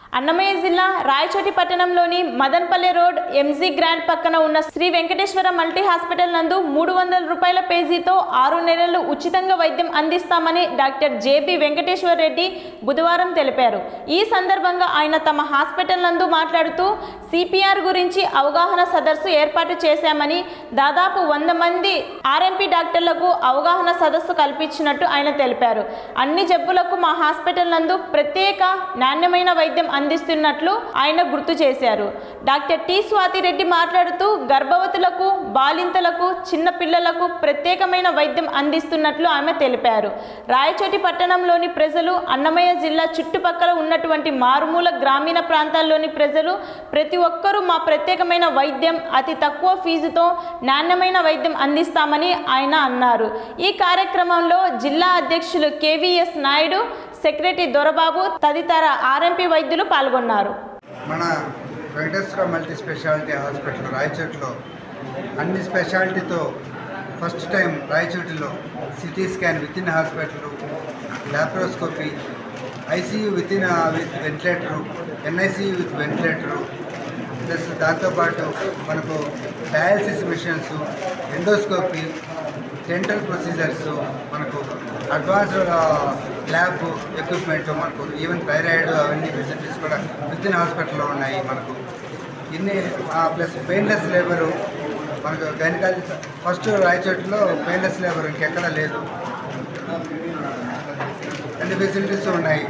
అన్నమయ్య జిల్లా రాయచోటి పట్టణంలోని మదన్పల్లె road MG grand పక్కన ఉన్న శ్రీ వెంకటేశ్వర మల్టీ హాస్పిటల్ నందు మూడు వందల రూపాయల పేజీతో ఆరు నెలలు ఉచితంగా వైద్యం అందిస్తామని డాక్టర్ జేబి వెంకటేశ్వర రెడ్డి బుధవారం తెలిపారు ఈ సందర్భంగా ఆయన తమ హాస్పిటల్ నందు మాట్లాడుతూ సిపిఆర్ గురించి అవగాహన సదస్సు ఏర్పాటు చేశామని దాదాపు వంద మంది ఆర్ఎంపీ డాక్టర్లకు అవగాహన సదస్సు కల్పించినట్టు ఆయన తెలిపారు అన్ని జబ్బులకు మా హాస్పిటల్ నందు ప్రత్యేక నాణ్యమైన వైద్యం అందిస్తున్నట్లు ఆయన గుర్తు చేశారు డాక్టర్ టి స్వాతి రెడ్డి మాట్లాడుతూ గర్భవతులకు బాలింతలకు చిన్న పిల్లలకు ప్రత్యేకమైన వైద్యం అందిస్తున్నట్లు ఆమె తెలిపారు రాయచోటి పట్టణంలోని ప్రజలు అన్నమయ్య జిల్లా చుట్టుపక్కల ఉన్నటువంటి మారుమూల గ్రామీణ ప్రాంతాల్లోని ప్రజలు ప్రతి ఒక్కరూ మా ప్రత్యేకమైన వైద్యం అతి తక్కువ ఫీజుతో నాణ్యమైన వైద్యం అందిస్తామని ఆయన అన్నారు ఈ కార్యక్రమంలో జిల్లా అధ్యక్షులు కేవీఎస్ నాయుడు సెక్రటరీ దొరబాబు తదితర ఆర్ఎంపీ వైద్యులు పాల్గొన్నారు మన వెంకటేశ్వర మల్టీ స్పెషాలిటీ హాస్పిటల్ రాయచోటిలో అన్ని స్పెషాలిటీతో ఫస్ట్ టైం రాయచోటిలో CT scan within hospital laparoscopy ICU within with ventilator NICU with ventilator plus దాంతోపాటు మనకు dialysis machines endoscopy dental procedures మనకు అడ్వాన్స్డ్ ల్యాబ్ ఎక్విప్మెంట్ మనకు ఈవెన్ థైరాయిడ్ అవన్నీ ఫెసిలిటీస్ కూడా విత్ ఇన్ హాస్పిటల్లో ఉన్నాయి మనకు ఇన్ని ప్లస్ పెయిన్లెస్ లేబరు మనకు గైనకాలజీ ఫస్ట్ రాయచోటిలో పెయిన్లెస్ లేబర్ ఇంకెక్కడా లేదు అన్ని ఫెసిలిటీస్ ఉన్నాయి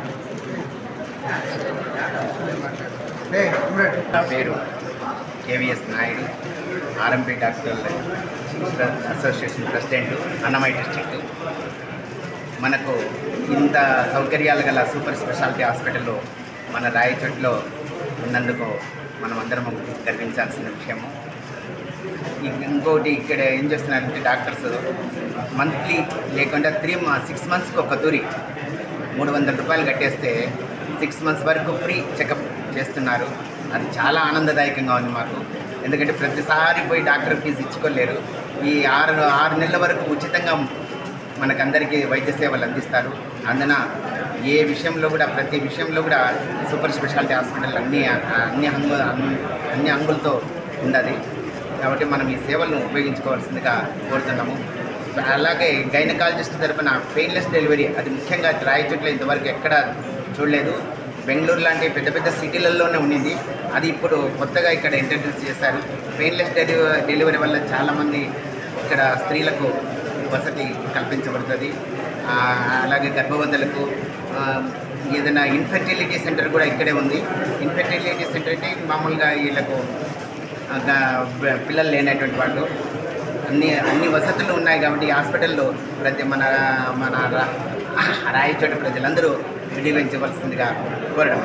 ఏ, ఇమ్రాన్. నా పేరు KVS Naidu RMP doctor association president Annamayya district మనకు ఇంత సౌకర్యాలు గల సూపర్ స్పెషాలిటీ హాస్పిటల్లో మన రాయచోటిలో ఉన్నందుకు మనం అందరం గర్వించాల్సిన విషయము ఇం- ఇంకోటి ఇక్కడ ఏం చేస్తున్నారంటే డాక్టర్స్ మంత్లీ లేకుండా త్రీ సిక్స్ మంత్స్కి ఒక తూరి మూడు వందల రూపాయలు కట్టేస్తే సిక్స్ మంత్స్ వరకు ఫ్రీ చెకప్ చేస్తున్నారు అది చాలా ఆనందదాయకంగా ఉంది మాకు ఎందుకంటే ప్రతిసారి పోయి డాక్టర్ ఫీజు ఇచ్చుకోలేరు ఈ ఆరు ఆరు నెలల వరకు ఉచితంగా మనకందరికీ వైద్య సేవలు అందిస్తారు అందున ఏ విషయంలో కూడా ప్రతి విషయంలో కూడా సూపర్ స్పెషాలిటీ హాస్పిటల్ అన్ని అన్ని అంగు అన్ని అంగులతో ఉన్నది కాబట్టి మనం ఈ సేవలను ఉపయోగించుకోవాల్సిందిగా కోరుతున్నాము అలాగే గైనకాలజిస్ట్ తరపున పెయిన్లెస్ డెలివరీ అది ముఖ్యంగా రాయచోట్ల ఇంతవరకు ఎక్కడ చూడలేదు బెంగళూరు లాంటి పెద్ద పెద్ద సిటీలలోనే ఉండింది అది ఇప్పుడు కొత్తగా ఇక్కడ ఇంట్రడ్యూస్ చేశారు పెయిన్లెస్ డెలివరీ డెలివరీ వల్ల చాలామంది ఇక్కడ స్త్రీలకు వసతి కల్పించబడుతుంది ఆ, అలాగే గర్భవతులకు ఆ, ఏదైనా ఇన్ఫెర్టిలిటీ సెంటర్ కూడా ఇక్కడే ఉంది ఇన్ఫెర్టిలిటీ సెంటర్ అంటే మామూలుగా వీళ్ళకు ఆ, గ- పిల్లలు లేనటువంటి వాళ్ళు అన్ని అన్ని వసతులు ఉన్నాయి కాబట్టి ఈ హాస్పిటల్లో ప్రతి మన మన రా- రాయచోటి ప్రజలందరూ వినియోగించవలసిందిగా కోరడం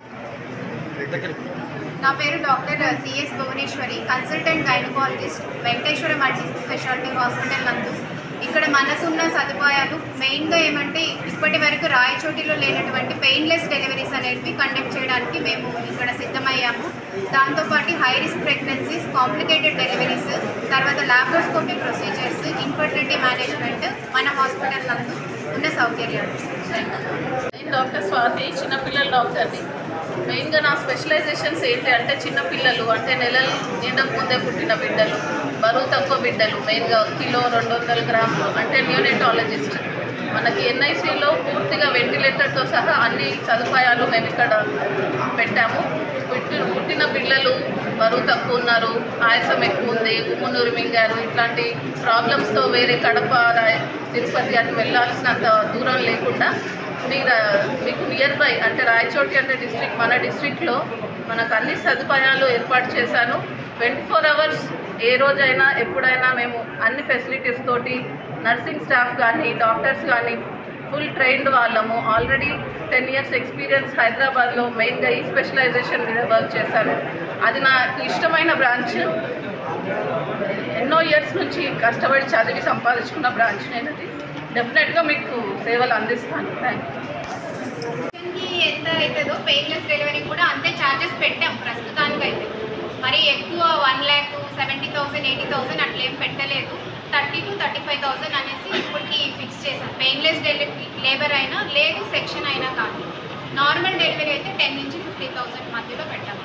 నా పేరు doctor CS Bhuvaneswari consultant gynaecologist Venkateswara multi speciality hospital నందు ఇక్కడ మనకున్న సదుపాయాలు మెయిన్గా ఏమంటే ఇప్పటి వరకు రాయచోటిలో లేనటువంటి పెయిన్లెస్ డెలివరీస్ అనేవి కండక్ట్ చేయడానికి మేము ఇక్కడ సిద్ధమయ్యాము దాంతోపాటు high risk pregnancies complicated deliveries తర్వాత లాప్రోస్కోపీ ప్రొసీజర్స్ ఇన్ఫర్టిలిటీ మేనేజ్మెంట్ మన హాస్పిటల్ నందు ఉన్న సౌకర్యాలు నేను డాక్టర్ స్వాతి చిన్నపిల్లల డాక్టర్ని మెయిన్గా నా స్పెషలైజేషన్స్ ఏంటి అంటే చిన్నపిల్లలు అంటే నెలలు నిండక ముందే పుట్టిన బిడ్డలు బరువు తక్కువ బిడ్డలు మెయిన్గా కిలో రెండు వందల గ్రాములు అంటే న్యూనెటాలజిస్ట్ మనకి ఎన్ఐసిలో పూర్తిగా వెంటిలేటర్తో సహా అన్ని సదుపాయాలు మేము ఇక్కడ పెట్టాము పుట్టి పుట్టిన పిల్లలు బరువు తక్కువ ఉన్నారు ఆయాసం ఎక్కువ ఉంది ఉమ్మునూరు మింగారు ఇట్లాంటి ప్రాబ్లమ్స్తో వేరే కడప రాయ్ తిరుపతి అటు వెళ్ళాల్సినంత దూరం లేకుండా మీరు మీకు నియర్ బై అంటే రాయచోటి అంటే డిస్ట్రిక్ట్ మన డిస్ట్రిక్ట్లో మనకు అన్ని సదుపాయాలు ఏర్పాటు చేశాను ట్వంటీ ఫోర్ అవర్స్ ఏ రోజైనా ఎప్పుడైనా మేము అన్ని ఫెసిలిటీస్ తోటి నర్సింగ్ స్టాఫ్ కానీ డాక్టర్స్ కానీ ఫుల్ ట్రైన్డ్ వాళ్ళము ఆల్రెడీ టెన్ ఇయర్స్ ఎక్స్పీరియన్స్ హైదరాబాద్లో మెయిన్గా ఈ స్పెషలైజేషన్ మీద వర్క్ చేశాను అది నాకు ఇష్టమైన బ్రాంచ్ ఎన్నో ఇయర్స్ నుంచి కష్టపడి చదివి సంపాదించుకున్న బ్రాంచ్ నేను అది డెఫినెట్గా మీకు సేవలు అందిస్తాను థ్యాంక్ యూ కి ఎంత అవుతుందో పెయిన్లెస్ డెలివరీ కూడా అంతే ఛార్జెస్ పెట్టాం ప్రస్తుతానికైతే మరి ఎక్కువ one lakh seventy thousand eighty thousand అట్లా ఏం పెట్టలేదు thirty to thirty five thousand అనేసి ఇప్పటికి ఫిక్స్ చేశాం పెయిన్లెస్ డెలివరీ లేబర్ అయినా లేదు సెక్షన్ అయినా కానీ నార్మల్ డెలివరీ అయితే టెన్ నుంచి త్రీ థౌజండ్ మధ్యలో పెట్టాము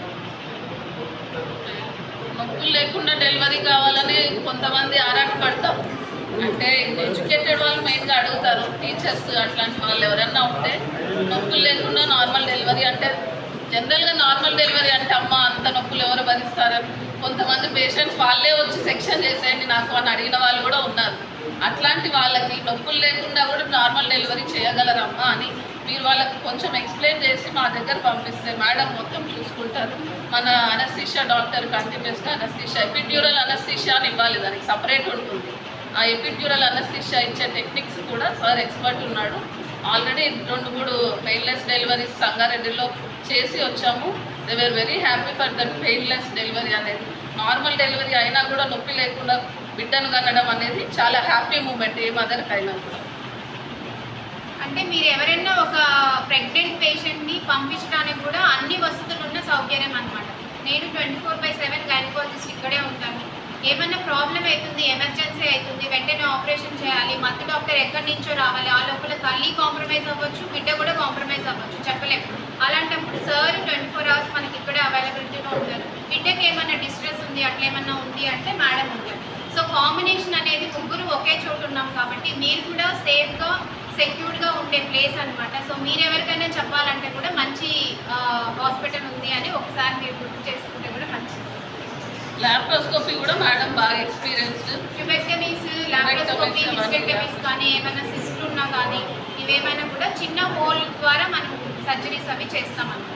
నొప్పులు లేకుండా డెలివరీ కావాలని కొంతమంది ఆరాటపడతాం అంటే ఎడ్యుకేటెడ్ వాళ్ళు మెయిన్గా అడుగుతారు టీచర్స్ అట్లాంటి వాళ్ళు ఎవరైనా ఉంటే నొప్పులు లేకుండా నార్మల్ డెలివరీ అంటే జనరల్గా నార్మల్ డెలివరీ అంటే అమ్మ అంత నొప్పులు ఎవరు భరిస్తారు కొంతమంది పేషెంట్స్ వాళ్ళే వచ్చి సెక్షన్ చేసేయండి నాకు అని అడిగిన వాళ్ళు కూడా ఉన్నారు అట్లాంటి వాళ్ళకి నొప్పులు లేకుండా కూడా నార్మల్ డెలివరీ చేయగలరమ్మా అని మీరు వాళ్ళకి కొంచెం ఎక్స్ప్లెయిన్ చేసి మా దగ్గర పంపిస్తే మేడం మొత్తం చూసుకుంటారు మన అనస్థిషియా డాక్టర్ కంటిన్యూస్గా అనస్థిషియా ఎపిడ్యూరల్ అనస్థిషియా అని ఇవ్వాలి దానికి సపరేట్ ఉంటుంది ఆ ఎపిడ్యూరల్ అనస్థిషియా ఇచ్చే టెక్నిక్స్ కూడా సార్ ఎక్స్పర్ట్ ఉన్నాడు ఆల్రెడీ రెండు మూడు పెయిన్లెస్ డెలివరీస్ సంగారెడ్డిలో చేసి వచ్చాము they were very happy for that painless delivery అనేది నార్మల్ డెలివరీ అయినా కూడా నొప్పి లేకుండా బిడ్డను కనడం అనేది చాలా హ్యాపీ మూమెంట్ ఏ మదర్కి అయినా కూడా అంటే మీరు ఎవరైనా ఒక ప్రెగ్నెంట్ పేషెంట్ని పంపించడానికి కూడా అన్ని వసతులు ఉన్న సౌకర్యం అనమాట నేను twenty four by seven gynaecologist ఇక్కడే ఉంటాను ఏమైనా ప్రాబ్లం అవుతుంది ఎమర్జెన్సీ అవుతుంది వెంటనే ఆపరేషన్ చేయాలి మత్తు డాక్టర్ ఎక్కడి నుంచో రావాలి ఆ లోపల తల్లి కాంప్రమైజ్ అవ్వచ్చు బిడ్డ కూడా కాంప్రమైజ్ అవ్వచ్చు చెప్పలేము అలాంటప్పుడు సార్ ట్వంటీ ఫోర్ అవర్స్ మనకి ఇక్కడే అవైలబిలిటీలో ఉంటారు బిడ్డకి ఏమైనా డిస్ట్రెస్ ఉంది అట్లా ఏమన్నా ఉంది అంటే మేడం ఉంటారు సో కాంబినేషన్ అనేది ముగ్గురు ఒకే చోటు ఉన్నాం కాబట్టి మీరు కూడా సేఫ్గా సెక్యూర్డ్గా ఉండే ప్లేస్ అనమాట సో మీరు ఎవరికైనా చెప్పాలంటే కూడా మంచి హాస్పిటల్ ఉంది అని ఒకసారి మీరు గుర్తు చేసుకుంటే కూడా మంచిది ల్యాప్రోస్కోపీ కూడా మేడం బాగా ఎక్స్పీరియన్స్డ్ ట్యూబెక్టమీస్ లాప్రోస్కోపీ హిస్టెక్టమీస్ కానీ ఏమైనా సిస్ట్లు ఉన్నా కానీ ఇవేమైనా కూడా చిన్న హోల్ ద్వారా మనం సర్జరీస్ అవి చేస్తామన్నమాట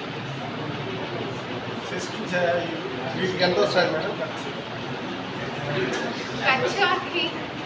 వీటికి ఎంత వస్తుంది మేడం ఖర్చు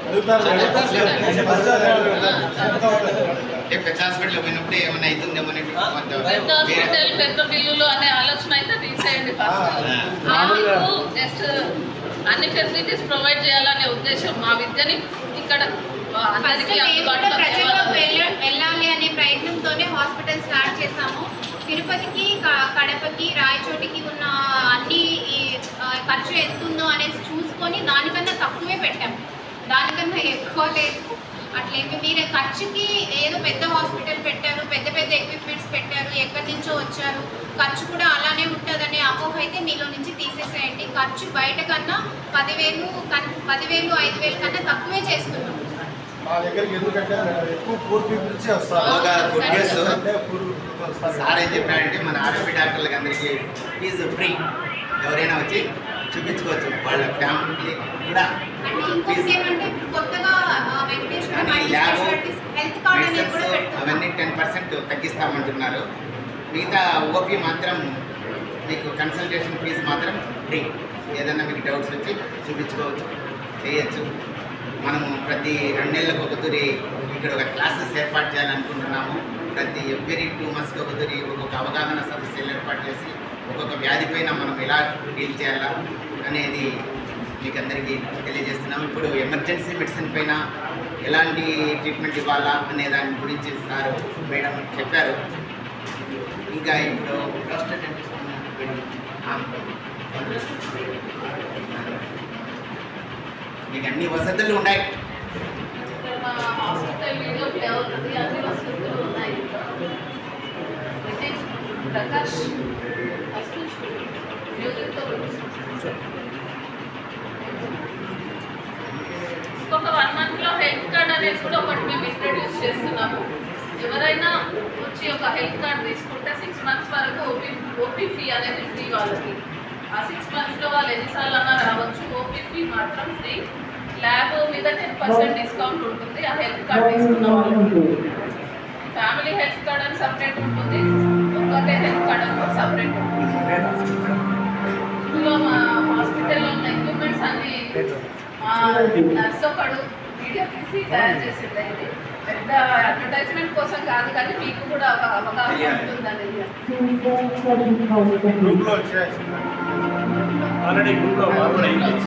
అంటే పెద్ద హాస్పిటల్ పోయినప్పుడు ఏమైనా అవుతుందేమో అని పెద్ద హాస్పిటల్ పెద్ద బిల్లులు అనే ఆలోచన అయితే తీసేయండి ఫస్ట్ జస్ట్ అన్ని ఫెసిలిటీస్ ప్రొవైడ్ చేయాలనే ఉద్దేశం మా విద్యని ఇక్కడ ఫస్ట్ అందరికీ మేము కూడా అందుబాటులో ప్రజల్లోకి తేవాలని. వెళ్ళ- వెళ్ళాలి అనే ప్రయత్నంతోనే హాస్పిటల్ స్టార్ట్ చేశాము తిరుపతికి క- కడపకి రాయచోటికి ఉన్న అన్ని ఈ, ఆ, ఖర్చు ఎంత ఉందో అనేసి చూసుకొని దానికన్నా తక్కువే పెట్టాము దానికన్నా ఎక్కువ లేదు అట్లేమి మీరు ఖర్చుకి ఏదో పెద్ద హాస్పిటల్ పెట్టారు పెద్ద పెద్ద ఎక్విప్మెంట్స్ పెట్టారు ఎక్కడి నుంచో వచ్చారు ఖర్చు కూడా అలానే ఉంటుందనే అపోహ అయితే మీలో నుంచి తీసేసేయండి ఖర్చు బయట కన్నా పదివేలు కన్ పదివేలు ఐదు వేలు కన్నా తక్కువే చేస్తున్నాం మా దగ్గరికి ఎందుకంటే మేడం ఎక్కువ పూర్ పీపుల్సే వస్తారు ఒక గుడ్ న్యూస్ అంటే పూర్ పీపుల్స్ వస్తారు సార్ ఏం చెప్పారంటే మన ఆర్ఎంపీ డాక్టర్లకు అందరికీ ఫీజు ఫ్రీ ఎవరైనా వచ్చి చూపించుకోవచ్చు వాళ్ళ ఫ్యామిలీ కూడా అంటే ఇంకొకటి ఏమంటే ఇప్పుడు కొత్తగా ఆ, వెంకటేశ్వర కానీ multi lab specialities health card అనేది మెడిసిన్స్ కూడా పెడుతున్నాం అవన్నీ టెన్ పర్సెంట్ తగ్గిస్తామంటున్నారు మిగతా ఓపీ మాత్రం మీకు కన్సల్టేషన్ ఫీజు మాత్రం ఫ్రీ ఏదైనా మీకు డౌట్స్ వచ్చి చూపించుకోవచ్చు చేయొచ్చు మనము ప్రతి రెండు నెలలకు ఒక తురి ఇక్కడ ఒక క్లాసెస్ ఏర్పాటు చేయాలనుకుంటున్నాము ప్రతి ఎవ్రీ టూ మంత్స్కి ఒక తురి ఒక్కొక్క అవగాహన సమస్యలు ఏర్పాటు చేసి ఒక్కొక్క వ్యాధి పైన మనం ఎలా డీల్ చేయాలా అనేది మీకు అందరికీ తెలియజేస్తున్నాము ఇప్పుడు ఎమర్జెన్సీ మెడిసిన్ పైన ఎలాంటి ట్రీట్మెంట్ ఇవ్వాలా అనే దాని గురించి సార్ మేడం చెప్పారు ఇంకా ఇప్పుడు prostate అంటే ఆ, మీకు అన్ని వసతులు ఉన్నాయి ఇక్కడ మా హాస్పిటల్ వీడియో ప్లే అవుతుంది అన్ని వసతులు ఉన్నాయి నితీష్ ప్రకాష్ అస్టిష్ మ్యూజిక్తో ఇంకొక వన్ మంత్లో హెల్త్ కార్డ్ అనేది కూడా ఒకటి మేము ఇంట్రడ్యూస్ చేస్తున్నాము ఎవరైనా వచ్చి ఒక హెల్త్ కార్డ్ తీసుకుంటే సిక్స్ మంత్స్ వరకు ఓపీ ఓపీ ఫీ అనేది ఫ్రీ వాళ్ళకి ఆ సిక్స్ మంత్స్లో వాళ్ళు ఎన్నిసార్లు అన్నా రావచ్చు ఓపీ ఫీ మాత్రం ఫ్రీ ల్యాబ్ మీద టెన్ పర్సెంట్ డిస్కౌంట్ ఉంటుంది ఆ హెల్త్ కార్డ్ తీసుకున్న వాళ్ళకి ఫ్యామిలీ హెల్త్ కార్డ్ అని సపరేట్ ఉంటుంది ఒక్కటే హెల్త్ కార్డ్ అని సపరేట్ ఉంటుంది ఇందులో మా హాస్పిటల్లో ఉన్న ఎక్విప్మెంట్స్ అన్ని మా నర్స్ ఒకడు వీడియో తీసి తయారు చేసింది ఇది పెద్ద అడ్వర్టైజ్మెంట్ కోసం కాదు కానీ మీకు కూడా ఒక అవగాహన ఉంటుందని గ్రూప్లో వచ్చేసి ఆల్రెడీ గ్రూప్లో ఫార్వర్డ్ అయింది